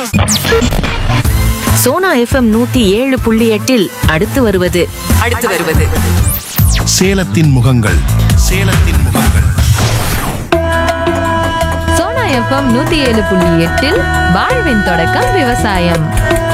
Sona FM நூத்தி ஏழு புள்ளி எட்டில் அடுத்து வருவது அடுத்து வருவது சேலத்தின் முகங்கள் சேலத்தின் முகங்கள் சோனா எஃப்எம் நூத்தி ஏழு புள்ளி எட்டில் வாழ்வின் தொடக்கம் விவசாயம்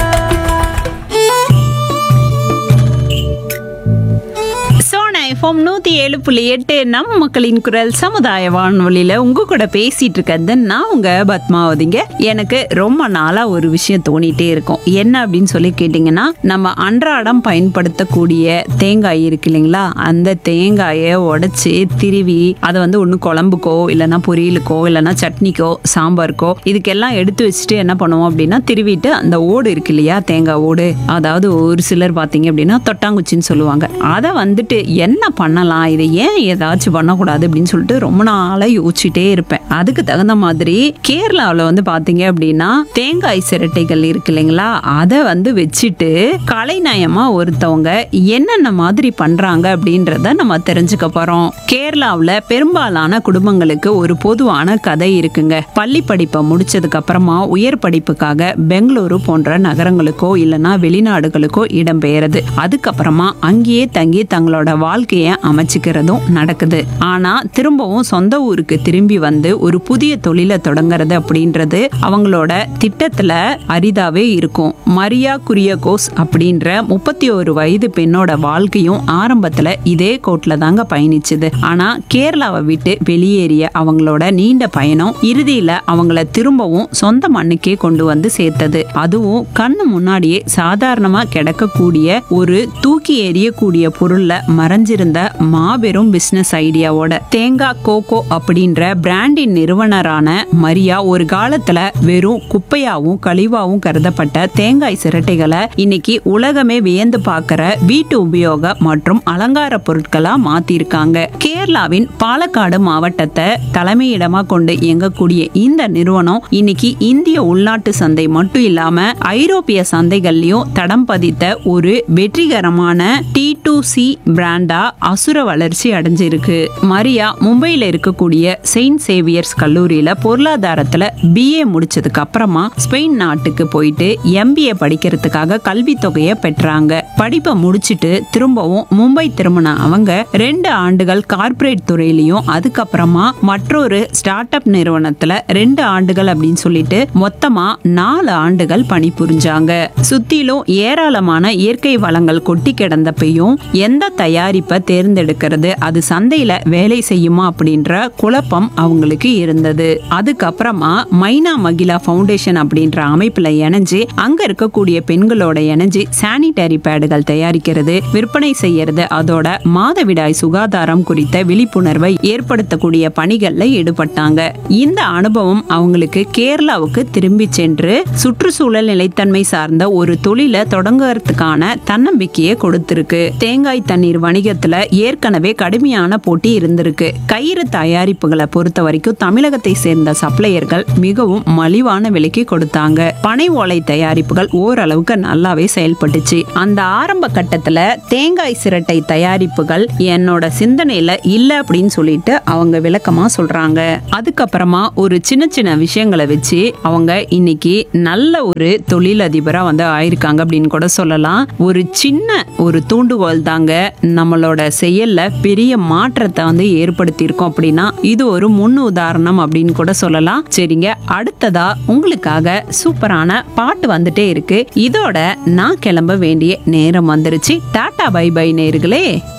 சோனா எஃப்எம் நூற்றி ஏழு புள்ளி எட்டு நம்ம மக்களின் குரல் சமுதாய வானொலியில் உங்க கூட பேசிட்டு இருக்கிறது நான் உங்க பத்மாவதிங்க எனக்கு ரொம்ப நாளா ஒரு விஷயம் தோணிட்டே இருக்கும் என்ன அப்படின்னு சொல்லி கேட்டிங்கன்னா நம்ம அன்றாடம் பயன்படுத்தக்கூடிய தேங்காய் இருக்கு இல்லைங்களா அந்த தேங்காயை உடைச்சி திருவி அதை வந்து ஒன்று குழம்புக்கோ இல்லைன்னா பொரியலுக்கோ இல்லைன்னா சட்னிக்கோ சாம்பாருக்கோ இதுக்கெல்லாம் எடுத்து வச்சுட்டு என்ன பண்ணுவோம் அப்படின்னா திருவிட்டு அந்த ஓடு இருக்கு இல்லையா தேங்காய் ஓடு அதாவது ஒரு சிலர் பார்த்தீங்க அப்படின்னா தொட்டாங்குச்சின்னு சொல்லுவாங்க அதை வந்துட்டு என்ன பண்ணலாம் இதை ஏன் ஏதாச்சும் பண்ணக்கூடாது அப்படின்னு சொல்லிட்டு ரொம்ப நாளாக யோசிச்சுட்டே இருப்பேன் அதுக்கு தகுந்த மாதிரி கேரளாவில் வந்து பார்த்தீங்க அப்படின்னா தேங்காய் சிரட்டைகள் இருக்கு இல்லைங்களா அதை வந்து வச்சுட்டு கலைநயமா ஒருத்தவங்க என்னென்ன மாதிரி பண்றாங்க அப்படின்றத நம்ம தெரிஞ்சுக்க போறோம் கேரளாவில் பெரும்பாலான குடும்பங்களுக்கு ஒரு பொதுவான கதை இருக்குங்க பள்ளி படிப்பை முடிச்சதுக்கு அப்புறமா உயர் படிப்புக்காக பெங்களூரு போன்ற நகரங்களுக்கோ இல்லைன்னா வெளிநாடுகளுக்கோ இடம்பெயருது அதுக்கப்புறமா அங்கேயே தங்கி தங்களோட வாழ்க்கையை அமைச்சுக்கிறதும் நடக்குது ஆனா திரும்பவும் சொந்த ஊருக்கு திரும்பி வந்து ஒரு புதிய தொழிலை தொடங்குறது அப்படின்றது அவங்களோட திட்டத்துல அரிதாவே இருக்கும் மரியா குரியகோஸ் அப்படின்ற முப்பத்தி ஒரு வயது பெண்ணோட வாழ்க்கையும் ஆரம்பத்துல இதே கோட்ல தாங்க பயணிச்சுது ஆனா கேரளாவை விட்டு வெளியேறிய அவங்களோட நீண்ட பயணம் இறுதியில அவங்கள திரும்பவும் சொந்த மண்ணுக்கே கொண்டு வந்து சேர்த்தது அதுவும் கண்ணு முன்னாடியே சாதாரணமா கிடக்கக்கூடிய ஒரு தூக்கி எறியக்கூடிய பொருள்ல மறைஞ்சிருந்த மாபெரும் பிசினஸ் ஐடியாவோட தேங்காய் கோகோ அப்படின்ற பிராண்டின் நிறுவனரான மரியா ஒரு காலத்துல வெறும் குப்பையாவும் கழிவாவும் கருதப்பட்ட தேங்காய் சிரட்டைகளை இன்னைக்கு உலகமே வியந்து பார்க்கிற வீட்டு உபயோக மற்றும் அலங்கார பொருட்களா மாத்திருக்காங்க கேரளாவின் பாலக்காடு மாவட்டத்தை தலைமையிடமா கொண்டு இயங்கக்கூடிய இந்த நிறுவனம் இன்னைக்கு இந்திய உள்நாட்டு சந்தை மட்டும் இல்லாம ஐரோப்பிய சந்தைகள்லயும் தடம் பதித்த ஒரு வெற்றிகரமான டி டு சி பிராண்டா அசுர வளர்ச்சி அடைஞ்சிருக்கு மரியா மும்பையில இருக்கக்கூடிய செயின்ட் சேவியர்ஸ் கல்லூரியில பொருளாதாரத்துல பிஏ முடிச்சதுக்கு அப்புறமா ஸ்பெயின் நாட்டுக்கு போயிட்டு எம்பிஏ படிக்கிறதுக்காக கல்வி தொகையை பெற்றாங்க படிப்பை முடிச்சிட்டு திரும்பவும் மும்பை திரும்பின அவங்க ரெண்டு ஆண்டுகள் கார்ப்பரேட் துறையிலையும் அதுக்கப்புறமா மற்றொரு ஸ்டார்ட் அப் நிறுவனத்துல ரெண்டு ஆண்டுகள் அப்படின்னு சொல்லிட்டு மொத்தமா நாலு ஆண்டுகள் பணிபுரிஞ்சாங்க சுத்திலும் ஏராளமான இயற்கை வளங்கள் கொட்டி கிடந்தப்பையும் எந்த தயாரிப்பை தேர்ந்தெடுக்கிறது அது சந்தையில வேலை செய்யுமா அப்படின்ற குழப்பம் அவங்களுக்கு இருந்தது அதுக்கப்புறமா மைனா மகிழா ஃபவுண்டேஷன் அப்படின்ற அமைப்புல இணைஞ்சு அங்க இருக்கக்கூடிய பெண்களோட இணைஞ்சு சானிட்டரி பேடுகள் தயாரிக்கிறது விற்பனை செய்யறது அதோட மாதவிடாய் சுகாதாரம் குறித்த விழிப்புணர்வை ஏற்படுத்தக்கூடிய பணிகள்ல ஈடுபட்டாங்க இந்த அனுபவம் அவங்களுக்கு கேரளாவுக்கு திரும்பி சென்று சுற்றுச்சூழல் நிலைத்தன்மை சார்ந்த ஒரு தொழிலை தொடங்குறதுக்கான தன்னம்பிக்கையை கொடுத்திருக்கு தேங்காய் தண்ணீர் வணிகத்துல ஏற்கனவே கடுமையான போட்டி இருந்திருக்கு கயிறு தயாரிப்புகளை பொறுத்த வரைக்கும் தமிழகத்தை சேர்ந்த சப்ளையர்கள் மிகவும் மலிவான விலைக்கு கொடுத்தாங்க பனை ஓலை தயாரிப்புகள் ஓரளவுக்கு நல்லாவே செயல்பட்டுச்சு அந்த ஆரம்ப கட்டத்துல தேங்காய் சிரட்டை தயாரிப்புகள் என்னோட சிந்தனையில இல்ல அப்படின்னு சொல்லிட்டு அவங்க விளக்கமா சொல்றாங்க அதுக்கப்புறமா ஒரு சின்ன சின்ன விஷயங்களை வச்சு அவங்க இன்னைக்கு நல்ல ஒரு தொழிலதிபரா வந்து ஆயிருக்காங்க அப்படின்னு கூட சொல்லலாம் ஒரு சின்ன ஒரு தூண்டுகோல் தாங்க நம்மளோட செயல்ல பெரிய மாற்றத்தை வந்து ஏற்படுத்தியிருக்கோம் அப்படின்னா இது ஒரு முன் உதாரணம் அப்படின்னு கூட சொல்லலாம் சரிங்க அடுத்ததா உங்களுக்காக சூப்பரான பாட்டு வந்துட்டே இருக்கு இதோட நான் கிளம்ப வேண்டிய நேரம் வந்துருச்சு டாடா பை பை நேர்களே